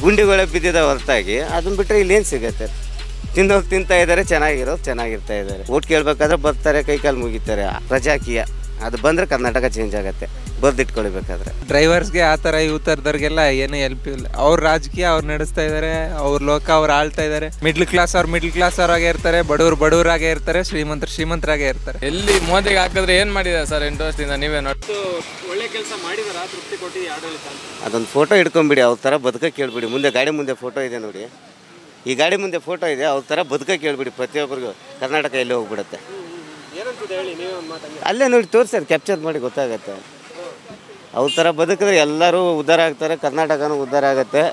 ಗುಂಡಿಗಳೇ ಬಿದ್ದಿದೆ ಹೊರತಾಗಿ ಅದನ್ನ ಬಿಟ್ಟರೆ ಇಲ್ಲೇನು ಸಿಗುತ್ತೆ ತಿನ್ನೋರು ತಿಂತಾ ಇದ್ದಾರೆ ಚೆನ್ನಾಗಿರೋರು ಚೆನ್ನಾಗಿರ್ತಾ ಇದ್ದಾರೆ ಓಟ್ ಕೇಳಬೇಕಾದ್ರೆ ಬರ್ತಾರೆ ಕೈ ಕಾಲು ಮುಗಿತಾರೆ ಪ್ರಜಾಕೀಯ ಅದು ಬಂದರೆ ಕರ್ನಾಟಕ ಚೇಂಜ್ ಆಗುತ್ತೆ ಬರ್ದಿಟ್ಕೊಳ್ಬೇಕಾದ್ರೆ ಡ್ರೈವರ್ಸ್ಗೆ ಆ ಥರ ಈ ಥರದವ್ರಿಗೆಲ್ಲ ಏನು ಹೆಲ್ಪ್ ಇಲ್ಲ ಅವ್ರ ರಾಜಕೀಯ ಅವ್ರು ನಡೆಸ್ತಾ ಇದ್ದಾರೆ ಅವ್ರ ಲೋಕ ಅವ್ರು ಆಳ್ತಾ ಇದ್ದಾರೆ ಮಿಡ್ಲ್ ಕ್ಲಾಸ್ ಅವ್ರು ಮಿಡ್ಲ್ ಕ್ಲಾಸ್ ಅವ್ರಾಗೆ ಇರ್ತಾರೆ ಬಡವ್ರು ಬಡವರಾಗೆ ಇರ್ತಾರೆ ಶ್ರೀಮಂತರು ಶ್ರೀಮಂತರಾಗೆ ಇರ್ತಾರೆ ಎಲ್ಲಿ ಮೋದಿಗೆ ಹಾಕಿದ್ರೆ ಏನು ಮಾಡಿದ್ದಾರೆ ಸರ್ ಎಂಟು ವರ್ಷದಿಂದ ನೀವೇ ನೋಡಿ ಒಳ್ಳೆ ಕೆಲಸ ಮಾಡಿದಾರ ತೃಪ್ತಿ ಕೊಟ್ಟಿದೆ ಆಡಳಿತ ಅಂತ ಅದೊಂದು ಫೋಟೋ ಇಟ್ಕೊಂಬಿಡಿ ಅವ್ರ ಥರ ಬದುಕಕ್ಕೆ ಕೇಳ್ಬಿಡಿ ಮುಂದೆ ಗಾಡಿ ಮುಂದೆ ಫೋಟೋ ಇದೆ ನೋಡಿ ಈ ಗಾಡಿ ಮುಂದೆ ಫೋಟೋ ಇದೆ ಅವ್ರ ಥರ ಬದುಕಕ್ಕೆ ಕೇಳ್ಬಿಡಿ ಪ್ರತಿಯೊಬ್ಬರಿಗೂ ಕರ್ನಾಟಕ ಎಲ್ಲಿ ಹೋಗ್ಬಿಡುತ್ತೆ ಏನಂತಿದೆ ಹೇಳಿ ನೀವೇ ಒಂದು ಮಾತಂಗೆ ಅಲ್ಲೇ ನೋಡಿ ತೋರಿಸಿ ಕ್ಯಾಪ್ಚರ್ ಮಾಡಿ ಗೊತ್ತಾಗತ್ತೆ ಅವ್ರ ಥರ ಬದುಕಿದ್ರೆ ಎಲ್ಲರೂ ಉದ್ಧಾರ ಆಗ್ತಾರೆ ಕರ್ನಾಟಕನೂ ಉದ್ಧಾರ ಆಗುತ್ತೆ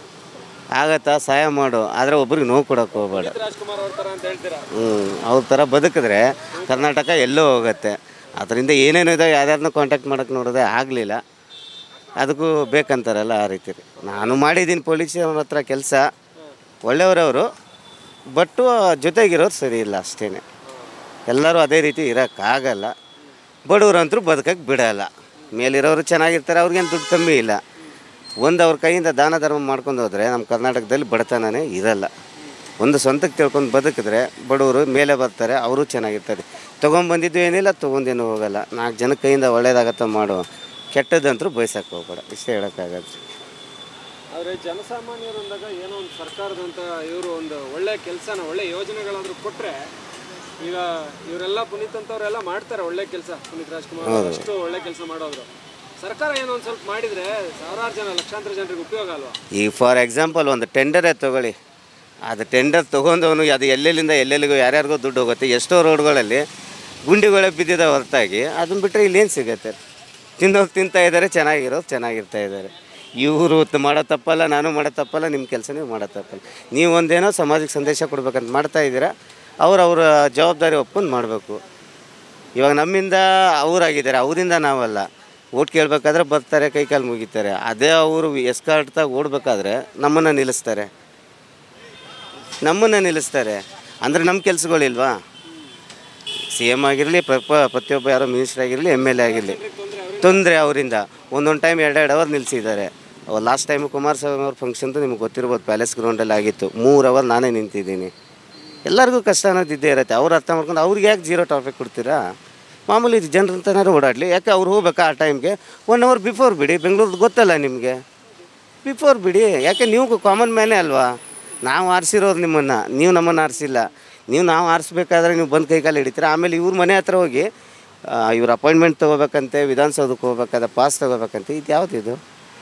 ಆಗತ್ತಾ ಸಹಾಯ ಮಾಡು ಆದರೆ ಒಬ್ರಿಗೆ ನೋವು ಕೊಡೋಕೆ ಹೋಗ್ಬೇಡ ರಾಜ್ಕುಮಾರ್ ಅವ್ರ ಥರ ಅಂತ ಹೇಳ್ತೀರಾ ಹ್ಞೂ ಅವ್ರ ಥರ ಬದುಕಿದ್ರೆ ಕರ್ನಾಟಕ ಎಲ್ಲೋ ಹೋಗುತ್ತೆ ಅದರಿಂದ ಏನೇನು ಇದೆ ಯಾರ್ಯಾರನ್ನ ಕಾಂಟ್ಯಾಕ್ಟ್ ಮಾಡೋಕ್ಕೆ ನೋಡಿದ್ರೆ ಆಗಲಿಲ್ಲ ಅದಕ್ಕೂ ಬೇಕಂತಾರಲ್ಲ ಆ ರೀತಿ ರೀ ನಾನು ಮಾಡಿದ್ದೀನಿ ಪೊಲೀಸ್ ಅವ್ರ ಹತ್ರ ಕೆಲಸ ಒಳ್ಳೆಯವರವರು ಬಟ್ಟು ಜೊತೆಗಿರೋರು ಸರಿ ಇಲ್ಲ ಅಷ್ಟೇ ಎಲ್ಲರೂ ಅದೇ ರೀತಿ ಇರೋಕ್ಕಾಗಲ್ಲ ಬಡವ್ರಂತರೂ ಬದುಕಕ್ಕೆ ಬಿಡಲ್ಲ ಮೇಲಿರೋರು ಚೆನ್ನಾಗಿರ್ತಾರೆ ಅವ್ರಿಗೇನು ದುಡ್ಡು ಕಮ್ಮಿ ಇಲ್ಲ ಒಂದು ಅವ್ರ ಕೈಯಿಂದ ದಾನ ಧರ್ಮ ಮಾಡ್ಕೊಂಡು ಹೋದರೆ ನಮ್ಮ ಕರ್ನಾಟಕದಲ್ಲಿ ಬಡತನನೇ ಇರಲ್ಲ ಒಂದು ಸ್ವಂತಕ್ಕೆ ತಿಳ್ಕೊಂಡು ಬದುಕಿದ್ರೆ ಬಡವರು ಮೇಲೆ ಬರ್ತಾರೆ ಅವರು ಚೆನ್ನಾಗಿರ್ತಾರೆ ತೊಗೊಂಬಂದಿದ್ದು ಏನಿಲ್ಲ ತೊಗೊಂಡೇನು ಹೋಗಲ್ಲ ನಾಲ್ಕು ಜನ ಕೈಯಿಂದ ಒಳ್ಳೇದಾಗತ್ತ ಮಾಡು ಕೆಟ್ಟದಂತರೂ ಬಯಸಕ್ಕೆ ಹೋಗ್ಬೇಡ ಇಷ್ಟೇ ಹೇಳೋಕ್ಕಾಗತ್ತೆ ಆದರೆ ಜನಸಾಮಾನ್ಯರು ಅಂದಾಗ ಏನೋ ಒಂದು ಸರ್ಕಾರದಂತ ಇವರು ಒಂದು ಒಳ್ಳೆ ಕೆಲಸನ ಒಳ್ಳೆ ಯೋಜನೆಗಳಾದ್ರೂ ಕೊಟ್ಟರೆ ಈಗ ಇವರೆಲ್ಲ ಪುನೀತ್ ಅಂತವ್ರೆಲ್ಲ ಮಾಡ್ತಾರೆ ಒಳ್ಳೆ ಕೆಲಸ ಪುನೀತ್ ರಾಜ್ಕುಮಾರ್ ಅವ್ರು ಅಷ್ಟು ಒಳ್ಳೆ ಕೆಲಸ ಮಾಡೋದ್ರು ಸರ್ಕಾರ ಏನೋ ಒಂದು ಸ್ವಲ್ಪ ಮಾಡಿದರೆ ಸಾವಿರಾರು ಜನ ಲಕ್ಷಾಂತರ ಜನರಿಗೆ ಉಪಯೋಗ ಅಲ್ವಾ ಈಗ ಫಾರ್ ಎಕ್ಸಾಂಪಲ್ ಒಂದು ಟೆಂಡರೇ ತೊಗೊಳ್ಳಿ ಅದು ಟೆಂಡರ್ ತೊಗೊಂಡವನು ಅದು ಎಲ್ಲೆಲ್ಲಿಂದ ಎಲ್ಲೆಲ್ಲಿಗೂ ಯಾರ್ಯಾರಿಗೋ ದುಡ್ಡು ಹೋಗುತ್ತೆ ಎಷ್ಟೋ ರೋಡ್ಗಳಲ್ಲಿ ಗುಂಡಿಗಳೇ ಬಿದ್ದಿದೆ ಹೊರತಾಗಿ ಅದನ್ನ ಬಿಟ್ಟರೆ ಇಲ್ಲೇನು ಸಿಗುತ್ತೆ ತಿನ್ನೋರು ತಿಂತಾ ಇದ್ದಾರೆ ಚೆನ್ನಾಗಿರೋರು ಚೆನ್ನಾಗಿರ್ತಾ ಇದ್ದಾರೆ ಇವರು ಮಾಡೋ ತಪ್ಪಲ್ಲ ನಾನು ಮಾಡೋ ತಪ್ಪಲ್ಲ ನಿಮ್ಮ ಕೆಲಸ ನೀವು ಮಾಡೋ ತಪ್ಪಲ್ಲ ನೀವು ಒಂದೇನೋ ಸಮಾಜಕ್ಕೆ ಸಂದೇಶ ಕೊಡ್ಬೇಕಂತ ಮಾಡ್ತಾ ಇದ್ದೀರಾ ಅವ್ರು ಅವರ ಜವಾಬ್ದಾರಿ ಒಪ್ಕೊಂಡು ಮಾಡಬೇಕು ಇವಾಗ ನಮ್ಮಿಂದ ಅವರಾಗಿದ್ದಾರೆ ಅವರಿಂದ ನಾವಲ್ಲ ಓಟ್ ಕೇಳಬೇಕಾದ್ರೆ ಬರ್ತಾರೆ ಕೈ ಕಾಲು ಮುಗಿತಾರೆ ಅದೇ ಅವರು ಎಸ್ಕಾರ್ಟ್ದಾಗ ಓಡಬೇಕಾದ್ರೆ ನಮ್ಮನ್ನು ನಿಲ್ಲಿಸ್ತಾರೆ ನಮ್ಮನ್ನು ನಿಲ್ಲಿಸ್ತಾರೆ ಅಂದರೆ ನಮ್ಮ ಕೆಲಸಗಳಿಲ್ವಾ ಸಿ ಎಮ್ ಆಗಿರಲಿ ಪ್ರಪ ಪ್ರತಿಯೊಬ್ಬ ಯಾರೋ ಮಿನಿಸ್ಟರ್ ಆಗಿರಲಿ ಎಮ್ ಎಲ್ ಎ ಆಗಿರಲಿ ತೊಂದರೆ ಅವರಿಂದ ಒಂದೊಂದು ಟೈಮ್ ಎರಡೆರಡು ಅವರ್ ನಿಲ್ಲಿಸಿದ್ದಾರೆ ಲಾಸ್ಟ್ ಟೈಮು ಕುಮಾರಸ್ವಾಮಿ ಅವ್ರ ಫಂಕ್ಷನ್ದು ನಿಮ್ಗೆ ಗೊತ್ತಿರ್ಬೋದು ಪ್ಯಾಲೇಸ್ ಗ್ರೌಂಡಲ್ಲಿ ಆಗಿತ್ತು ಮೂರು ಅವರ್ ನಾನೇ ನಿಂತಿದ್ದೀನಿ ಎಲ್ಲರಿಗೂ ಕಷ್ಟ ಅನ್ನೋದು ಇದ್ದೇ ಇರುತ್ತೆ ಅವ್ರು ಅರ್ಥ ಮಾಡ್ಕೊಂಡು ಅವ್ರಿಗೆ ಯಾಕೆ ಜೀರೋ ಟಾಪಿಕ್ ಕೊಡ್ತೀರಾ ಮಾಮೂಲಿ ಜನರಂತನಾರು ಓಡಾಡಲಿ ಯಾಕೆ ಅವ್ರು ಹೋಗ್ಬೇಕಾ ಆ ಟೈಮ್ಗೆ ಒನ್ ಅವರ್ ಬಿಫೋರ್ ಬಿಡಿ ಬೆಂಗಳೂರು ಗೊತ್ತಲ್ಲ ನಿಮಗೆ ಬಿಫೋರ್ ಬಿಡಿ ಯಾಕೆ ನೀವು ಕಾಮನ್ ಮ್ಯಾನೇ ಅಲ್ವಾ ನಾವು ಆರಿಸಿರೋರು ನಿಮ್ಮನ್ನು ನೀವು ನಮ್ಮನ್ನು ಆರಿಸಿಲ್ಲ ನೀವು ನಾವು ಆರಿಸ್ಬೇಕಾದ್ರೆ ನೀವು ಬಂದು ಕೈಕಾಲು ಹಿಡಿತೀರ ಆಮೇಲೆ ಇವ್ರ ಮನೆ ಹತ್ರ ಹೋಗಿ ಆ, ಇವ್ರ ಅಪಾಯಿಂಟ್ಮೆಂಟ್ ತೊಗೋಬೇಕಂತೆ ವಿಧಾನಸೌಧಕ್ಕೆ ಹೋಗ್ಬೇಕಾದ ಪಾಸ್ ತೊಗೋಬೇಕಂತೆ ಇದು ಯಾವುದಿದು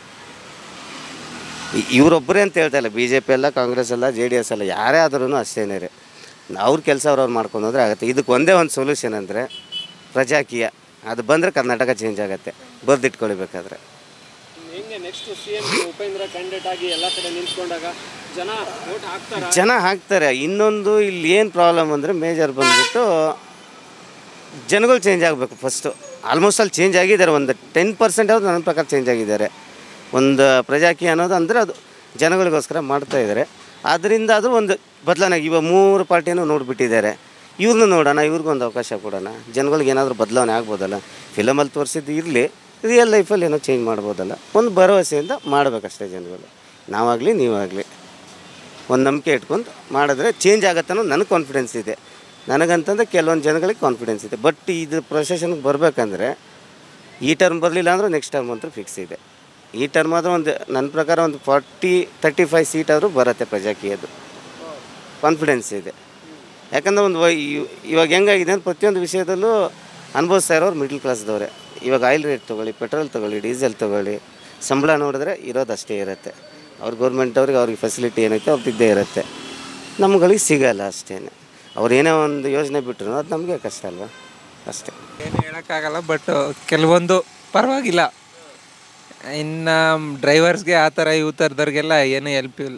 ಇ- ಇವರೊಬ್ಬರೇ ಅಂತ ಹೇಳ್ತಾ ಇಲ್ಲ ಬಿ ಜೆ ಪಿ ಅಲ್ಲ ಕಾಂಗ್ರೆಸ್ ಅಲ್ಲ ಜೆ ಡಿ ಎಸ್ ಅಲ್ಲ ಯಾರೇ ಆದ್ರೂ ಅಷ್ಟೇನೇ ರೀ ಅವ್ರ ಕೆಲಸ ಅವ್ರವ್ರು ಮಾಡ್ಕೊಂಡು ಹೋದ್ರೆ ಆಗುತ್ತೆ ಇದಕ್ಕೆ ಒಂದೇ ಒಂದು ಸೊಲ್ಯೂಷನ್ ಅಂದರೆ ಪ್ರಜಾಕೀಯ ಅದು ಬಂದರೆ ಕರ್ನಾಟಕ ಚೇಂಜ್ ಆಗುತ್ತೆ ಬರ್ದಿಟ್ಕೊಳ್ಬೇಕಾದ್ರೆ ಹೆಂಗೆ next C M Upendra candidate ಆಗಿ ಎಲ್ಲ ಕಡೆ ನಿಂತ್ಕೊಂಡಾಗ ಜನ ವೋಟ್ ಹಾಕ್ತಾರ ಜನ ಹಾಕ್ತಾರೆ ಇನ್ನೊಂದು ಇಲ್ಲಿ ಏನು ಪ್ರಾಬ್ಲಮ್ ಅಂದರೆ ಮೇಜರ್ ಬಂದ್ಬಿಟ್ಟು ಜನಗಳು ಚೇಂಜ್ ಆಗಬೇಕು ಫಸ್ಟು ಆಲ್ಮೋಸ್ಟ್ ಅಲ್ಲಿ ಚೇಂಜ್ ಆಗಿದ್ದಾರೆ ಒಂದು ಟೆನ್ ಪರ್ಸೆಂಟ್ ಅವ್ರು ನನ್ನ ಪ್ರಕಾರ ಚೇಂಜ್ ಆಗಿದ್ದಾರೆ ಒಂದು ಪ್ರಜಾಕೀಯ ಅನ್ನೋದು ಅಂದರೆ ಅದು ಜನಗಳಿಗೋಸ್ಕರ ಮಾಡ್ತಾ ಇದ್ದಾರೆ ಅದರಿಂದ ಅದು ಒಂದು ಬದಲಾವಣೆ ಇವಾಗ ಮೂರು ಪಾರ್ಟಿನೂ ನೋಡಿಬಿಟ್ಟಿದ್ದಾರೆ ಇವ್ರನ್ನೂ ನೋಡೋಣ ಇವ್ರಿಗೊಂದು ಅವಕಾಶ ಕೊಡೋಣ ಜನಗಳಿಗೆ ಏನಾದರೂ ಬದಲಾವಣೆ ಆಗ್ಬೋದಲ್ಲ ಫಿಲಮಲ್ಲಿ ತೋರಿಸಿದ್ದು ಇರಲಿ ರಿಯಲ್ ಲೈಫಲ್ಲಿ ಏನೋ ಚೇಂಜ್ ಮಾಡ್ಬೋದಲ್ಲ ಒಂದು ಭರವಸೆಯಿಂದ ಮಾಡಬೇಕಷ್ಟೇ ಜನಗಳು ನಾವಾಗಲಿ ನೀವಾಗಲಿ ಒಂದು ನಂಬಿಕೆ ಇಟ್ಕೊಂಡು ಮಾಡಿದ್ರೆ ಚೇಂಜ್ ಆಗತ್ತೆ ಅನ್ನೋದು ನನಗೆ ಕಾನ್ಫಿಡೆನ್ಸ್ ಇದೆ ನನಗಂತಂದ್ರೆ ಕೆಲವೊಂದು ಜನಗಳಿಗೆ ಕಾನ್ಫಿಡೆನ್ಸ್ ಇದೆ ಬಟ್ ಇದು ಪ್ರೊಸೆಷನ್ಗೆ ಬರಬೇಕಂದ್ರೆ ಈ ಟರ್ಮ್ ಬರಲಿಲ್ಲ ಅಂದ್ರೆ ನೆಕ್ಸ್ಟ್ ಟರ್ಮ್ ಅಂತೂ ಫಿಕ್ಸ್ ಇದೆ ಈ ಟರ್ಮ್ ಆದರೂ ಒಂದು ನನ್ನ ಪ್ರಕಾರ ಒಂದು ಫಾರ್ಟಿ ತರ್ಟಿ ಫೈವ್ ಸೀಟ್ ಆದರೂ ಬರುತ್ತೆ ಪ್ರಜಾಕೀಯದು ಕಾನ್ಫಿಡೆನ್ಸ್ ಇದೆ ಯಾಕಂದ್ರೆ ಒಂದು ವೈ- ಇವ್- ಇವಾಗ ಹೆಂಗಾಗಿದೆ ಅಂದ್ರೆ ಪ್ರತಿಯೊಂದು ವಿಷಯದಲ್ಲೂ ಅನುಭವಿಸ್ತಾ ಇರೋರು ಮಿಡ್ಲ್ ಕ್ಲಾಸ್ದವ್ರೆ ಇವಾಗ ಆಯಿಲ್ ರೇಟ್ ತೊಗೊಳ್ಳಿ ಪೆಟ್ರೋಲ್ ತೊಗೊಳ್ಳಿ ಡೀಸೆಲ್ ತೊಗೊಳ್ಳಿ ಸಂಬಳ ನೋಡಿದ್ರೆ ಇರೋದು ಅಷ್ಟೇ ಇರುತ್ತೆ ಅವ್ರ ಗೌರ್ಮೆಂಟವ್ರಿಗೆ ಅವ್ರಿಗೆ ಫೆಸಿಲಿಟಿ ಏನೈತೆ ಅವ್ರದ್ದು ಇದ್ದೇ ಇರುತ್ತೆ ನಮ್ಗಳಿಗೆ ಸಿಗಲ್ಲ ಅಷ್ಟೇ ಅವ್ರು ಏನೇ ಒಂದು ಯೋಜನೆ ಬಿಟ್ಟರು ಅದು ನಮಗೆ ಕಷ್ಟ ಅಲ್ವಾ ಅಷ್ಟೇ ಏನು ಹೇಳೋಕ್ಕಾಗಲ್ಲ ಬಟ್ ಕೆಲವೊಂದು ಪರವಾಗಿಲ್ಲ ಇನ್ನು ಡ್ರೈವರ್ಸ್ಗೆ ಆ ಥರ ಈ ಥರದವ್ರಿಗೆಲ್ಲ ಏನು ಹೆಲ್ಪ್ ಇಲ್ಲ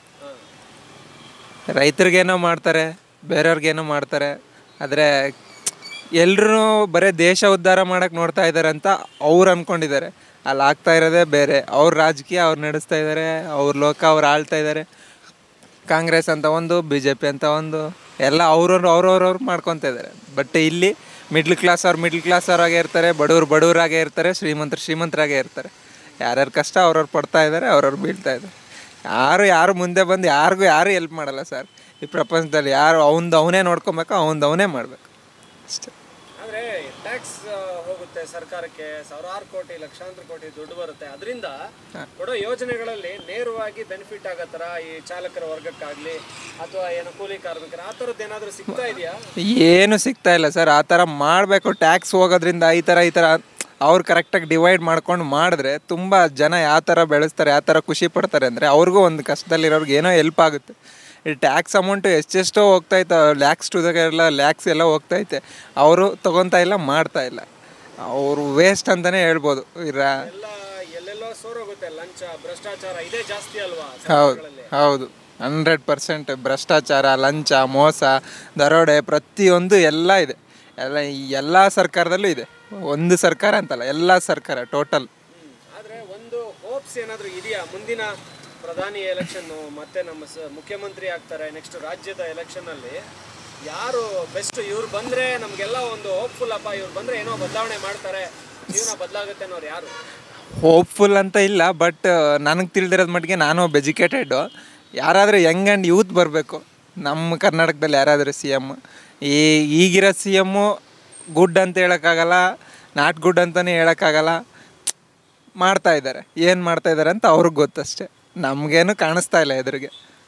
ರೈತರಿಗೇನೋ ಮಾಡ್ತಾರೆ ಬೇರೆಯವ್ರಿಗೇನೋ ಮಾಡ್ತಾರೆ ಆದರೆ ಎಲ್ಲರೂ ಬರೀ ದೇಶ ಉದ್ಧಾರ ಮಾಡೋಕ್ಕೆ ನೋಡ್ತಾ ಇದ್ದಾರೆ ಅಂತ ಅವ್ರು ಅಂದ್ಕೊಂಡಿದ್ದಾರೆ ಅಲ್ಲಿ ಆಗ್ತಾ ಇರೋದೇ ಬೇರೆ ಅವ್ರ ರಾಜಕೀಯ ಅವ್ರು ನಡೆಸ್ತಾ ಇದ್ದಾರೆ ಅವ್ರ ಲೋಕ ಅವ್ರು ಆಳ್ತಾ ಇದ್ದಾರೆ ಕಾಂಗ್ರೆಸ್ ಅಂತ ಒಂದು ಬಿ ಜೆ ಪಿ ಅಂತ ಒಂದು ಎಲ್ಲ ಅವ್ರವ್ರು ಅವ್ರವ್ರವ್ರು ಮಾಡ್ಕೊತಾ ಇದ್ದಾರೆ ಬಟ್ ಇಲ್ಲಿ ಮಿಡ್ಲ್ ಕ್ಲಾಸ್ ಅವ್ರು ಮಿಡ್ಲ್ ಕ್ಲಾಸ್ ಅವ್ರಾಗೆ ಇರ್ತಾರೆ ಬಡವ್ರು ಬಡವರಾಗೆ ಇರ್ತಾರೆ ಶ್ರೀಮಂತರು ಶ್ರೀಮಂತರಾಗೆ ಇರ್ತಾರೆ ಯಾರ್ಯಾರ ಕಷ್ಟ ಅವ್ರವ್ರು ಪಡ್ತಾ ಇದ್ದಾರೆ ಅವ್ರವ್ರು ಬೀಳ್ತಾ ಇದ್ದಾರೆ ಯಾರು ಯಾರು ಮುಂದೆ ಬಂದು ಯಾರಿಗೂ ಯಾರು ಹೆಲ್ಪ್ ಮಾಡಲ್ಲ ಸರ್ ಈ ಪ್ರಪಂಚದಲ್ಲಿ ಯಾರು ಅವನದು ಅವನೇ ನೋಡ್ಕೊಬೇಕು ಅವನದು ಅವನೇ ಮಾಡಬೇಕು ಅಷ್ಟೇ ಆದ್ರೆ ಟ್ಯಾಕ್ಸ್ ಹೋಗುತ್ತೆ ಸರ್ಕಾರಕ್ಕೆ ಸಾವಿರಾರು ಕೋಟಿ ಲಕ್ಷಾಂತರ ಕೋಟಿ ದುಡ್ಡು ಬರುತ್ತೆ ಅದರಿಂದ ಕೊಡೋ ಯೋಜನೆಗಳಲ್ಲಿ ನೇರವಾಗಿ ಬೆನಿಫಿಟ್ ಆಗೋ ಥರ ಈ ಚಾಲಕರ ವರ್ಗಕ್ಕಾಗ್ಲಿ ಅಥವಾ ಏನೋ ಕೂಲಿ ಕಾರ್ಮಿಕರ ಆ ಥರದ್ದು ಏನಾದರೂ ಸಿಗ್ತಾ ಇದೆಯಾ ಏನು ಸಿಗ್ತಾ ಇಲ್ಲ ಸರ್ ಆ ಥರ ಮಾಡಬೇಕು ಟ್ಯಾಕ್ಸ್ ಹೋಗೋದ್ರಿಂದ ಈ ಥರ ಈ ಥರ ಅವ್ರು ಕರೆಕ್ಟಾಗಿ ಡಿವೈಡ್ ಮಾಡ್ಕೊಂಡು ಮಾಡಿದ್ರೆ ತುಂಬ ಜನ ಯಾವ ಥರ ಬೆಳೆಸ್ತಾರೆ ಯಾವ ಥರ ಖುಷಿ ಪಡ್ತಾರೆ ಅಂದರೆ ಅವ್ರಿಗೂ ಒಂದು ಕಷ್ಟದಲ್ಲಿರೋರ್ಗೆ ಏನೋ ಹೆಲ್ಪ್ ಆಗುತ್ತೆ ಈ ಟ್ಯಾಕ್ಸ್ ಅಮೌಂಟು ಎಷ್ಟೆಷ್ಟೋ ಹೋಗ್ತಾಯಿತ್ತು ಲ್ಯಾಕ್ಸ್ ಟು ಎಲ್ಲ ಲ್ಯಾಕ್ಸ್ ಎಲ್ಲ ಹೋಗ್ತೈತೆ ಅವರು ತೊಗೊತಾ ಇಲ್ಲ ಮಾಡ್ತಾ ಇಲ್ಲ ಅವರು ವೇಸ್ಟ್ ಅಂತಲೇ ಹೇಳ್ಬೋದು ಇರ ಎಲ್ಲ ಎಲ್ಲೆಲ್ಲೋ ಸೋರೋಗುತ್ತೆ ಲಂಚ ಭ್ರಷ್ಟಾಚಾರ ಇದೇ ಜಾಸ್ತಿ ಅಲ್ವಾ ಹೌದು ಹೌದು ಹಂಡ್ರೆಡ್ ಪರ್ಸೆಂಟ್ ಭ್ರಷ್ಟಾಚಾರ ಲಂಚ ಮೋಸ ದರೋಡೆ ಪ್ರತಿಯೊಂದು ಎಲ್ಲ ಇದೆ ಎಲ್ಲ ಈ ಎಲ್ಲ ಸರ್ಕಾರದಲ್ಲೂ ಇದೆ ಒಂದು ಸರ್ಕಾರ ಅಂತಲ್ಲ ಎಲ್ಲ ಸರ್ಕಾರ ಟೋಟಲ್ ಆದ್ರೆ ಒಂದು ಹೋಪ್ಸ್ ಏನಾದರೂ ಇದೆಯಾ ಮುಂದಿನ ಪ್ರಧಾನಿ ಎಲೆಕ್ಷನ್ ಮತ್ತೆ ನಮ್ಮ ಸ ಮುಖ್ಯಮಂತ್ರಿ ಆಗ್ತಾರೆ ನೆಕ್ಸ್ಟ್ ರಾಜ್ಯದ ಎಲೆಕ್ಷನ್ ಅಲ್ಲಿ ಯಾರು ಬೆಸ್ಟ್ ಇವ್ರು ಬಂದ್ರೆ ನಮ್ಗೆಲ್ಲ ಒಂದು ಹೋಪ್ಫುಲ್ ಅಪ್ಪ ಇವ್ರು ಬಂದ್ರೆ ಏನೋ ಬದಲಾವಣೆ ಮಾಡ್ತಾರೆ ಜೀವನ ಬದಲಾಗುತ್ತೆ ಅನ್ನೋರು ಯಾರು ಹೋಪ್ಫುಲ್ ಅಂತ ಇಲ್ಲ ಬಟ್ ನನಗೆ ತಿಳಿದಿರೋದು ಮಟ್ಟಿಗೆ ನಾನು ಒಬ್ಬ ಎಜುಕೇಟೆಡು ಯಾರಾದರೂ ಯಂಗ್ ಆ್ಯಂಡ್ ಯೂತ್ ಬರಬೇಕು ನಮ್ಮ ಕರ್ನಾಟಕದಲ್ಲಿ ಯಾರಾದರೂ ಸಿ ಎಮ್ ಈ ಈಗಿರೋ ಸಿ ಎಮ್ಮು ಗುಡ್ ಅಂತ ಹೇಳೋಕ್ಕಾಗಲ್ಲ ನಾಟ್ ಗುಡ್ ಅಂತಲೇ ಹೇಳೋಕ್ಕಾಗಲ್ಲ ಮಾಡ್ತಾ ಇದ್ದಾರೆ ಏನು ಮಾಡ್ತಾ ಇದ್ದಾರೆ ಅಂತ ಅವ್ರಿಗೆ ಗೊತ್ತಷ್ಟೇ ನಮಗೇನು ಕಾಣಿಸ್ತಾ ಇಲ್ಲ ಎದುರಿಗೆ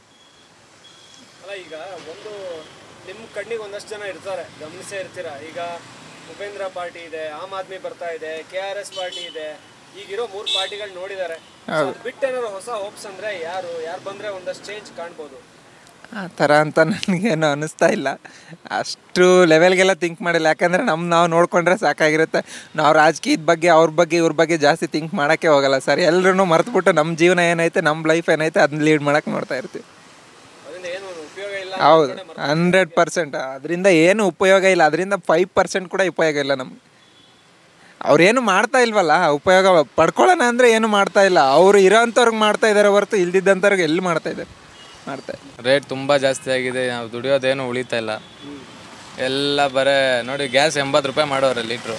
ಅಲ್ಲ ಈಗ ಒಂದು ನಿಮ್ಮ ಕಣ್ಣಿಗೆ ಒಂದಷ್ಟು ಜನ ಇರ್ತಾರೆ ಗಮನಿಸೇ ಇರ್ತೀರಾ ಈಗ ಉಪೇಂದ್ರ ಪಾರ್ಟಿ ಇದೆ ಆಮ್ ಆದ್ಮಿ ಬರ್ತಾ ಇದೆ ಕೆ ಆರ್ ಎಸ್ ಪಾರ್ಟಿ ಇದೆ ಈಗಿರೋ ಮೂರು ಪಾರ್ಟಿಗಳು ನೋಡಿದ್ದಾರೆ ಅದು ಬಿಟ್ಟು ಏನಾದ್ರು ಹೊಸ ಹೋಪ್ಸ್ ಅಂದ್ರೆ ಯಾರು ಯಾರು ಬಂದ್ರೆ ಒಂದಷ್ಟು ಚೇಂಜ್ ಕಾಣ್ಬೋದು ಆ ಥರ ಅಂತ ನನಗೇನು ಅನ್ನಿಸ್ತಾ ಇಲ್ಲ ಅಷ್ಟು ಲೆವೆಲ್ಗೆಲ್ಲ ಥಿಂಕ್ ಮಾಡಿಲ್ಲ ಯಾಕಂದರೆ ನಮ್ಮ ನಾವು ನೋಡಿಕೊಂಡ್ರೆ ಸಾಕಾಗಿರುತ್ತೆ ನಾವು ರಾಜಕೀಯದ ಬಗ್ಗೆ ಅವ್ರ ಬಗ್ಗೆ ಇವ್ರ ಬಗ್ಗೆ ಜಾಸ್ತಿ ಥಿಂಕ್ ಮಾಡೋಕ್ಕೆ ಹೋಗಲ್ಲ ಸರ್ ಎಲ್ಲರೂ ಮರೆತುಬಿಟ್ಟು ನಮ್ಮ ಜೀವನ ಏನೈತೆ ನಮ್ಮ ಲೈಫ್ ಏನೈತೆ ಅದನ್ನ ಲೀಡ್ ಮಾಡೋಕ್ಕೆ ನೋಡ್ತಾ ಇರ್ತೀವಿ ಅದರಿಂದ ಏನು ಉಪಯೋಗ ಇಲ್ಲ ಹೌದು ಹಂಡ್ರೆಡ್ ಪರ್ಸೆಂಟ್ ಅದರಿಂದ ಏನು ಉಪಯೋಗ ಇಲ್ಲ ಅದರಿಂದ ಫೈವ್ ಪರ್ಸೆಂಟ್ ಕೂಡ ಉಪಯೋಗ ಇಲ್ಲ ನಮ್ಗೆ ಅವ್ರೇನು ಮಾಡ್ತಾ ಇಲ್ವಲ್ಲ ಉಪಯೋಗ ಪಡ್ಕೊಳ್ಳೋಣ ಅಂದರೆ ಏನು ಮಾಡ್ತಾ ಇಲ್ಲ ಅವರು ಇರೋಂಥವ್ರಿಗೆ ಮಾಡ್ತಾ ಇದ್ದಾರೆ ಹೊರತು ಇಲ್ದಿದ್ದಂಥವ್ರಿಗೆ ಎಲ್ಲಿ ಮಾಡ್ತಾ ಇದ್ದಾರೆ ಮಾಡ್ತಾ ಇಲ್ಲ. ರೇಟ್ ತುಂಬ ಜಾಸ್ತಿ ಆಗಿದೆ ನಾವು ದುಡಿಯೋದೇನು ಉಳಿತಾ ಇಲ್ಲ ಎಲ್ಲ ಬರೇ ನೋಡಿ ಗ್ಯಾಸ್ ಎಂಬತ್ತು ರೂಪಾಯಿ ಮಾಡೋರೆ ಲೀಟ್ರು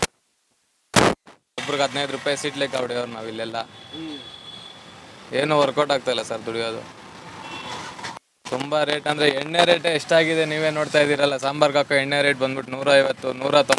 ಒಬ್ರಿಗೆ ಹದಿನೈದು ರೂಪಾಯಿ ಸೀಟ್ ಲೆಕ್ಕ ಹೊಡೆಯೋರು ನಾವು ಇಲ್ಲೆಲ್ಲ ಏನು ವರ್ಕೌಟ್ ಆಗ್ತಾ ಇಲ್ಲ ಸರ್ ದುಡಿಯೋದು ತುಂಬ ರೇಟ್ ಅಂದರೆ ಎಣ್ಣೆ ರೇಟ್ ಎಷ್ಟಾಗಿದೆ ನೀವೇ ನೋಡ್ತಾ ಇದ್ದೀರಲ್ಲ ಸಾಂಬಾರ್ಗೆ ಹಾಕೋ ಎಣ್ಣೆ ರೇಟ್ ಬಂದ್ಬಿಟ್ಟು ನೂರ ಐವತ್ತು ನೂರ ತೊಂಬತ್ತು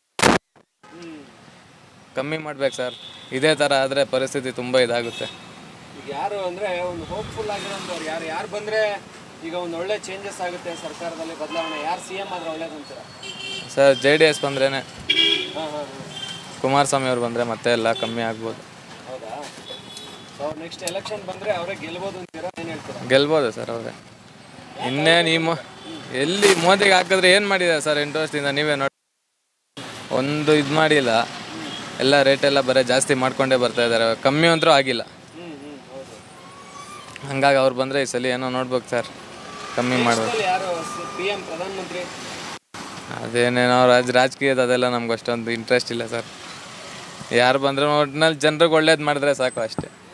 ಕಮ್ಮಿ ಮಾಡ್ಬೇಕು ಸರ್ ಇದೇ ಥರ ಆದರೆ ಪರಿಸ್ಥಿತಿ ತುಂಬ ಇದಾಗುತ್ತೆ ಈಗ ಯಾರು ಅಂದ್ರೆ ಒಂದು ಹೋಪ್ಫುಲ್ ಆಗಿರೋಂಥವ್ರು ಯಾರು ಯಾರು ಬಂದ್ರೆ ಈಗ ಒಂದು ಒಳ್ಳೆ ಚೇಂಜಸ್ ಆಗುತ್ತೆ ಸರ್ಕಾರದಲ್ಲಿ ಬದಲಾವಣೆ ಯಾರು ಸಿ ಎಂ ಆದ್ರೆ ಒಳ್ಳೇದಂತೀರ ಸರ್ ಜೆ ಡಿ ಎಸ್ ಬಂದ್ರೇ ಹಾಂ ಹಾಂ ಹಾಂ ಕುಮಾರಸ್ವಾಮಿ ಅವ್ರು ಬಂದರೆ ಮತ್ತೆ ಎಲ್ಲ ಕಮ್ಮಿ ಆಗ್ಬೋದು ಹೌದಾ ಸೊ ನೆಕ್ಸ್ಟ್ ಎಲೆಕ್ಷನ್ ಬಂದ್ರೆ ಅವರೇ ಗೆಲ್ಬೋದು ಅಂತೀರಾ ಏನು ಹೇಳ್ತೀರಾ ಗೆಲ್ಬೋದು ಸರ್ ಅವರೇ ಇನ್ನೇನು ಈ ಮೊ ಎಲ್ಲಿ ಮೋದಿಗೆ ಹಾಕಿದ್ರೆ ಏನು ಮಾಡಿದ್ದಾರೆ ಸರ್ ಎಂಟು ವರ್ಷದಿಂದ ನೀವೇ ನೋಡಿ ಒಂದು ಇದು ಮಾಡಿಲ್ಲ ಎಲ್ಲ ರೇಟ್ ಎಲ್ಲ ಬರೀ ಜಾಸ್ತಿ ಮಾಡ್ಕೊಂಡೇ ಬರ್ತಾ ಇದ್ದಾರೆ ಕಮ್ಮಿ ಅಂತೂ ಆಗಿಲ್ಲ ಹ್ಞೂ ಹ್ಞೂ ಹೌದು ಹಂಗಾಗಿ ಅವ್ರು ಬಂದರೆ ಈ ಸಲ ಏನೋ ನೋಡ್ಬೇಕು ಸರ್ ಕಮ್ಮಿ ಮಾಡ್ಬೇಕು ದೇಶದಲ್ಲಿ ಯಾರು ಪಿ ಎಂ ಪ್ರಧಾನಮಂತ್ರಿ ಅದೇನೇನೋ ರಾಜ್ ರಾಜಕೀಯದ ಅದೆಲ್ಲ ನಮ್ಗೆ ಅಷ್ಟೊಂದು ಇಂಟ್ರೆಸ್ಟ್ ಇಲ್ಲ ಸರ್ ಯಾರು ಬಂದರೂ ಒಟ್ಟಿನಲ್ಲಿ ಜನರಿಗೆ ಒಳ್ಳೇದು ಮಾಡಿದ್ರೆ ಸಾಕು ಅಷ್ಟೇ